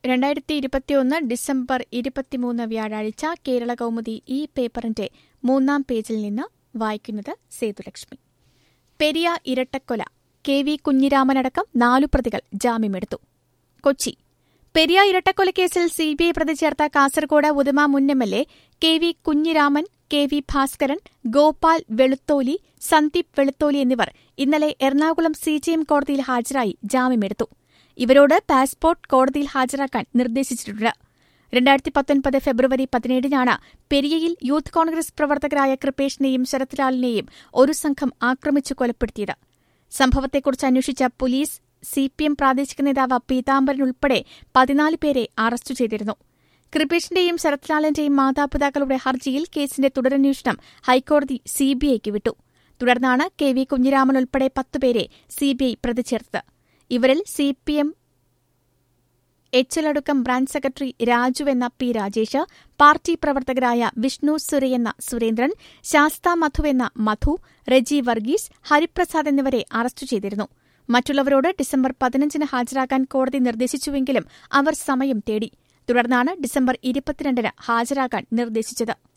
രണ്ടായിരത്തി ഇരുപത്തിയൊന്ന് ഡിസംബർ ഇരുപത്തിമൂന്ന് വ്യാഴാഴ്ച കേരള കൗമുദി ഈ പേപ്പറിന്റെ മൂന്നാം പേജിൽ നിന്ന് വായിക്കുന്നത് സേതുലക്ഷ്മി പെരിയ ഇരട്ടക്കൊല കെ വി കുഞ്ഞിരാമനടക്കം നാലു പ്രതികൾ ജാമ്യമെടുത്തു കൊച്ചി പെരിയ ഇരട്ടക്കൊലക്കേസിൽ സിബിഐ പ്രതി ചേർത്ത കാസർകോട് ഉദമ മുൻ M L A K V Kunhiraman K V Bhaskaran Gopal Velutholi Sandeep Velutholi എന്നിവർ ഇന്നലെ എറണാകുളം സിജിഎം കോടതിയിൽ ഹാജരായി ജാമ്യമെടുത്തു ഇവരോട് പാസ്പോർട്ട് കോടതിയിൽ ഹാജരാക്കാൻ നിർദ്ദേശിച്ചിട്ടുണ്ട് രണ്ടായിരത്തി പത്തൊൻപത് ഫെബ്രുവരി പതിനേഴിനാണ് പെരിയയിൽ യൂത്ത് കോൺഗ്രസ് പ്രവർത്തകരായ കൃപേഷിനെയും ശരത്ലാലിനെയും ഒരു സംഘം ആക്രമിച്ചു കൊലപ്പെടുത്തിയത് സംഭവത്തെക്കുറിച്ച് അന്വേഷിച്ച പോലീസ് സിപിഎം പ്രാദേശിക നേതാവ് പീതാംബരൻ ഉൾപ്പെടെ പതിനാല് പേരെ അറസ്റ്റ് ചെയ്തിരുന്നു കൃപേഷിന്റെയും ശരത്ലാലിന്റെയും മാതാപിതാക്കളുടെ ഹർജിയിൽ കേസിന്റെ തുടരന്വേഷണം ഹൈക്കോടതി സിബിഐക്ക് വിട്ടു തുടർന്നാണ് കെ വി കുഞ്ഞിരാമൻ ഉൾപ്പെടെ പത്തുപേരെ സിബിഐ പ്രതി ചേർത്തത് ഇവരിൽ CPM Echaladukkam branch secretary Raju എന്ന പി രാജേഷ് പാർട്ടി പ്രവർത്തകരായ വിഷ്ണു സുരയെന്ന സുരേന്ദ്രൻ ശാസ്ത മധു എന്ന മധു റെജി വർഗീസ് ഹരിപ്രസാദ് എന്നിവരെ അറസ്റ്റ് ചെയ്തിരുന്നു മറ്റുള്ളവരോട് ഡിസംബർ പതിനഞ്ചിന് ഹാജരാക്കാൻ കോടതി നിർദ്ദേശിച്ചുവെങ്കിലും അവർ സമയം തേടി തുടർന്നാണ് ഡിസംബർ ഇരുപത്തിരണ്ടിന് ഹാജരാകാൻ നിർദ്ദേശിച്ചത്